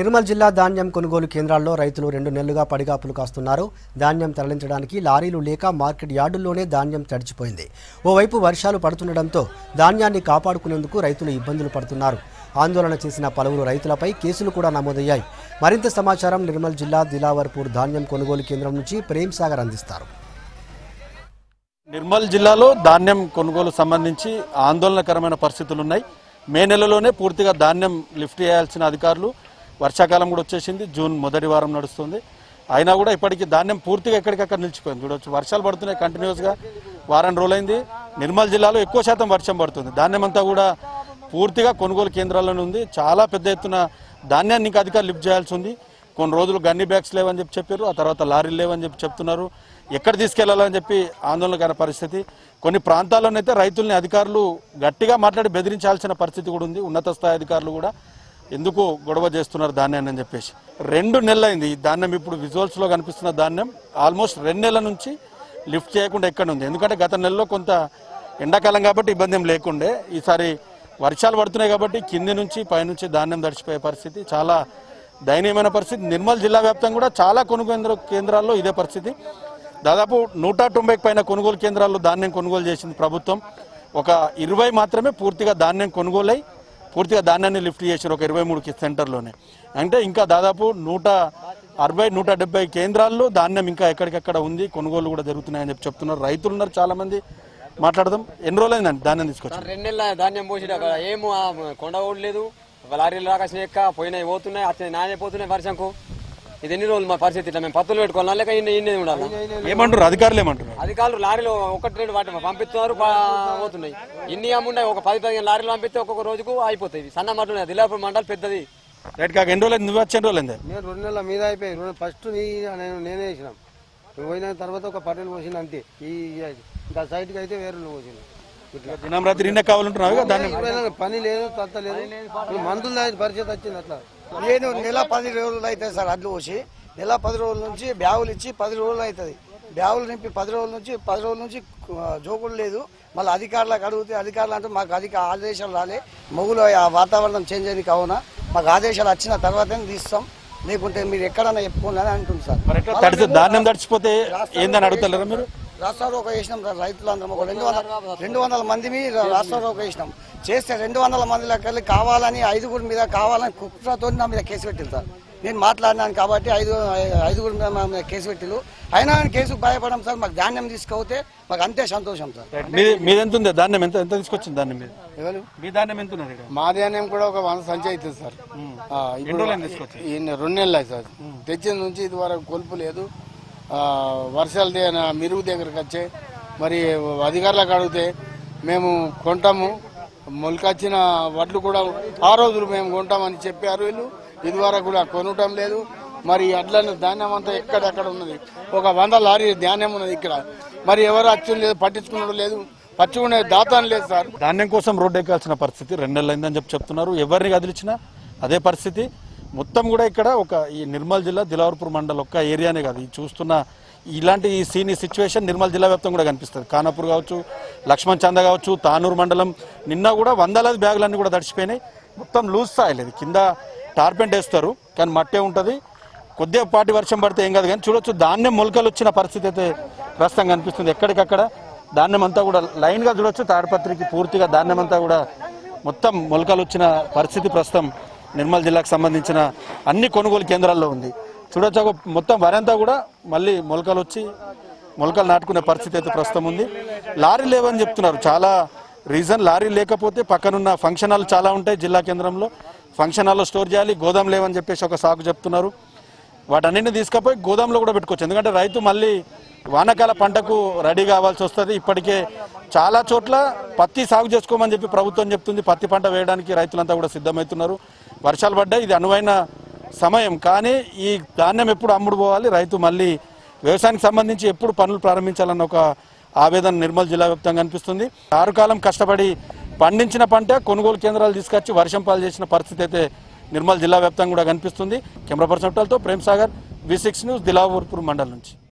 నిర్మల్ జిల్లా ధాన్యం కొనుగోలు కేంద్రాల్లో రైతులు రెండు నెలలుగా పడిగాపులు కాస్తున్నారు ధాన్యం తరలించడానికి లారీలు లేక మార్కెట్ యార్డుల్లోనే ధాన్యం తడిచిపోయింది ఓవైపు వర్షాలు పడుతుండటంతో ధాన్యాన్ని కాపాడుకునేందుకు రైతులు ఇబ్బందులు పడుతున్నారు ఆందోళన చేసిన పలువురు రైతులపై కేసులు కూడా నమోదయ్యాయి మరింత సమాచారం నిర్మల్ జిల్లా దిలావర్పూర్ ధాన్యం కొనుగోలు కేంద్రం నుంచి ప్రేమ్ సాగర్ అందిస్తారు నిర్మల్ జిల్లాలో ధాన్యం కొనుగోలు సంబంధించి ఆందోళనకరమైన పరిస్థితులు ఉన్నాయి మే నెలలోనే పూర్తిగా ధాన్యం లిఫ్ట్ చేయాల్సిన అధికారులు వర్షాకాలం కూడా వచ్చేసింది జూన్ మొదటి వారం నడుస్తుంది అయినా కూడా ఇప్పటికీ ధాన్యం పూర్తిగా ఎక్కడికక్కడ నిలిచిపోయింది చూడొచ్చు వర్షాలు పడుతున్నాయి కంటిన్యూస్గా వారం రోజులైంది నిర్మల్ జిల్లాలో ఎక్కువ శాతం వర్షం పడుతుంది ధాన్యం అంతా కూడా పూర్తిగా కొనుగోలు కేంద్రాల్లోనే ఉంది చాలా పెద్ద ఎత్తున ధాన్యాన్ని ఇంకా అధికారులు లిఫ్ట్ చేయాల్సి ఉంది కొన్ని రోజులు గన్ని బ్యాగ్స్ లేవని చెప్పి చెప్పారు ఆ తర్వాత లారీలు లేవని చెప్పి చెప్తున్నారు ఎక్కడ తీసుకెళ్లాలని చెప్పి ఆందోళనకర పరిస్థితి కొన్ని ప్రాంతాల్లోనైతే రైతుల్ని అధికారులు గట్టిగా మాట్లాడి బెదిరించాల్సిన పరిస్థితి కూడా ఉంది ఉన్నత స్థాయి అధికారులు కూడా ఎందుకు గొడవ చేస్తున్నారు ధాన్యాన్ని అని చెప్పేసి రెండు నెలలైంది ఈ ధాన్యం ఇప్పుడు visuals లో కనిపిస్తున్న ధాన్యం ఆల్మోస్ట్ రెండు నెలల నుంచి లిఫ్ట్ చేయకుండా ఎక్కడ ఉంది ఎందుకంటే గత నెలలో కొంత ఎండాకాలం కాబట్టి ఇబ్బంది ఏం లేకుండే ఈసారి వర్షాలు పడుతున్నాయి కాబట్టి కింది నుంచి పైనుంచి ధాన్యం తడిచిపోయే పరిస్థితి చాలా దయనీయమైన పరిస్థితి నిర్మల్ జిల్లా వ్యాప్తంగా కూడా చాలా కొనుగోలు కేంద్రాల్లో ఇదే పరిస్థితి దాదాపు నూట తొంభైకి పైన కొనుగోలు కేంద్రాల్లో ధాన్యం కొనుగోలు చేసింది ప్రభుత్వం ఒక ఇరవై మాత్రమే పూర్తిగా ధాన్యం కొనుగోలై పూర్తిగా ధాన్యాన్ని లిఫ్ట్ చేశారు ఒక ఇరవై మూడుకి సెంటర్లోనే అంటే ఇంకా దాదాపు నూట అరవై నూట డెబ్బై కేంద్రాల్లో ధాన్యం ఇంకా ఎక్కడికక్కడ ఉంది కొనుగోలు కూడా జరుగుతున్నాయని చెప్పి చెప్తున్నారు రైతులు ఉన్నారు చాలా మంది మాట్లాడదాం ఎన్ని రోజులైందండి ధాన్యం తీసుకొచ్చి సార్ రెండు నెలల ధాన్యం పోసి అక్కడ ఏమో ఆ కొండ కూడా లేదు ఒక లారీలు రాకాసిన ఎక్క పోయినాయి పోతున్నాయి అట్లా నానే పోతున్నాయి వర్షంకు ఇది ఎన్ని రోజులు మా పరిస్థితి ఇట్లా మేము పత్తులు పెట్టుకోవాలి లేక ఇన్ని ఇన్ని ఉండాలి ఏమంటారు అధికారులు ఏమంటారు అధికారులు లారీలు ఒకటి రెండు వాటి పంపిస్తున్నారు పా- పోతున్నాయి ఇన్ని అమ్మున్నాయి ఒక పది పదిహేను లారీలు పంపిస్తే ఒక్కొక్క రోజుకు అయిపోతాయి సన్న మట్లు ఉన్నాయి దిలాపూర్ మండలి పెద్దది రైట్ కాక ఎన్ని రోజులు నువ్వు వచ్చి ఎన్ని రోజులైంది నేను రెండు నెలల మీద అయిపోయి రెండు ఫస్ట్ నీ నేను నేనే వేసినాం నువ్వు పోయిన తర్వాత ఒక పట్టెలు పోసిన అంతే ఈ ఇంకా సైడ్కి అయితే వేరే నువ్వు పోసిన ఇట్లా దినం రాత్రి ఇన్నే కావాలంటున్నావు కదా ధాన్యం ఇప్పుడైనా పని లేదు తత్త లేదు ఇప్పుడు మందులు తాగే పరిస్థితి వచ్చింది అట్లా నేను నెల పది రోజులు అవుతుంది సార్ అడ్లు పోసి నెల పది రోజుల నుంచి బ్యాగులు ఇచ్చి పది రోజులు అవుతుంది బ్యాగులు నింపి పది రోజుల నుంచి పది రోజుల నుంచి ఆ, జోకుడు లేదు మళ్ళీ అధికారులకు అడిగితే అధికారులు అంటే మాకు అధిక ఆదేశాలు రాలే మొగులు ఆ వాతావరణం చేంజ్ అయ్యి కావున మాకు ఆదేశాలు వచ్చిన తర్వాతనే తీస్తాం లేకుంటే మీరు ఎక్కడన్నా చెప్పుకోండి అని అంటుంది సార్ మరి ఎట్లా తడిచి ధాన్యం తడిచిపోతే ఏందని అడుగుతలేరా మీరు రాష్ట్రారోక వేసినాం సార్ రైతులందరం ఒక రెండు వందల రెండు వందల మందిని రాష్ట్రారోక వేసినాం చేస్తే రెండు వందల మందిలోకి వెళ్ళి కావాలని ఐదుగురి మీద కావాలని కుట్రతో నా మీద కేసు పెట్టింది సార్ నేను మాట్లాడినాను కాబట్టి ఐదు ఐదుగురి మీద మా మీద కేసు పెట్టిలు అయినా నేను కేసుకు భయపడం సార్ మాకు ధాన్యం తీసుకపోతే మాకు అంతే సంతోషం సార్ మీ మీది ఎంత ఉంది ధాన్యం ఎంత ఎంత తీసుకొచ్చింది ధాన్యం మీద ఎవరు మీ ధాన్యం ఎంత ఉన్నది ఇక్కడ మా ధాన్యం కూడా ఒక వంద సంచి అవుతుంది సార్ ఆ, ఇప్పుడు రోజులైంది తీసుకొచ్చి? ఈ రెండు నెలలు అయ్యి సార్ తెచ్చిన నుంచి ఇది వరకు కొలుపు లేదు ఆ, వర్షాలు దే- నా మిరుగు దగ్గరకు వచ్చే మరి అధికారులకు అడిగితే మేము కొంటాము మొలకొచ్చిన వడ్లు కూడా ఆ రోజులు మేము కొంటామని చెప్పారు వీళ్ళు ఇది వరకు కూడా కొనటం లేదు మరి అట్లనే ధాన్యం అంతా ఎక్కడెక్కడ ఉన్నది ఒక వంద లారీ ధాన్యం ఉన్నది ఇక్కడ మరి ఎవరు అచ్చు లేదు పట్టించుకున్నాడు లేదు పచ్చుకునే దాతాను లేదు సార్ ధాన్యం కోసం రోడ్డు ఎక్కాల్సిన పరిస్థితి రెండు నెలలు అయిందని చెప్పి చెప్తున్నారు ఎవరిని కదిలించినా అదే పరిస్థితి మొత్తం కూడా ఇక్కడ ఒక ఈ నిర్మల్ జిల్లా దిలావర్పూర్ మండల్ ఒక్క ఏరియానే కాదు ఈ చూస్తున్న ఇలాంటి ఈ సీన్ ఈ సిచ్యువేషన్ నిర్మల్ జిల్లా వ్యాప్తం కూడా కనిపిస్తుంది ఖానాపూర్ కావచ్చు లక్ష్మణ్ చంద కావచ్చు తానూరు మండలం నిన్న కూడా వందలాది బ్యాగులన్నీ కూడా తడిచిపోయినాయి మొత్తం లూజ్ స్థాయిలేదు కింద టార్పెంట్ వేస్తారు కానీ మట్టే ఉంటుంది కొద్దిగా పాటి వర్షం పడితే ఏం కాదు కానీ చూడొచ్చు ధాన్యం మొలకలు వచ్చిన పరిస్థితి అయితే ప్రస్తుతం కనిపిస్తుంది ఎక్కడికక్కడ ధాన్యం అంతా కూడా లైన్గా చూడొచ్చు తాడిపత్రికి పూర్తిగా ధాన్యం అంతా కూడా మొత్తం మొలకలు వచ్చిన పరిస్థితి ప్రస్తుతం నిర్మల్ జిల్లాకు సంబంధించిన అన్ని కొనుగోలు కేంద్రాల్లో ఉంది చూడొచ్చు ఒక మొత్తం వరంతా కూడా మళ్ళీ మొలకలు వచ్చి మొలకలు నాటుకునే పరిస్థితి అయితే ప్రస్తుతం ఉంది లారీ లేవని చెప్తున్నారు చాలా రీజన్ లారీ లేకపోతే పక్కనున్న ఫంక్షన్ హాల్ చాలా ఉంటాయి జిల్లా కేంద్రంలో ఫంక్షన్ హాల్లో స్టోర్ చేయాలి గోదాం లేవని చెప్పేసి ఒక సాకు చెప్తున్నారు వాటన్నిటిని తీసుకుపోయి గోదాంలో కూడా పెట్టుకోవచ్చు ఎందుకంటే రైతు మళ్ళీ వానాకాల పంటకు రెడీ కావాల్సి వస్తుంది ఇప్పటికే చాలా చోట్ల పత్తి సాగు చేసుకోమని చెప్పి ప్రభుత్వం చెప్తుంది పత్తి పంట వేయడానికి రైతులంతా కూడా సిద్ధమవుతున్నారు వర్షాలు పడ్డాయి ఇది అనువైన సమయం కానీ ఈ ధాన్యం ఎప్పుడు అమ్ముడు పోవాలి రైతు మళ్ళీ వ్యవసాయానికి సంబంధించి ఎప్పుడు పనులు ప్రారంభించాలన్న ఒక ఆవేదన నిర్మల్ జిల్లా వ్యాప్తంగా కనిపిస్తుంది ఆరు కాలం కష్టపడి పండించిన పంట కొనుగోలు కేంద్రాలు తీసుకొచ్చి వర్షం పాలు చేసిన పరిస్థితి అయితే నిర్మల్ జిల్లా వ్యాప్తంగా కూడా కనిపిస్తుంది కెమెరా పర్సన్ తో Prem Sagar V six news Dilawarpur mandal నుంచి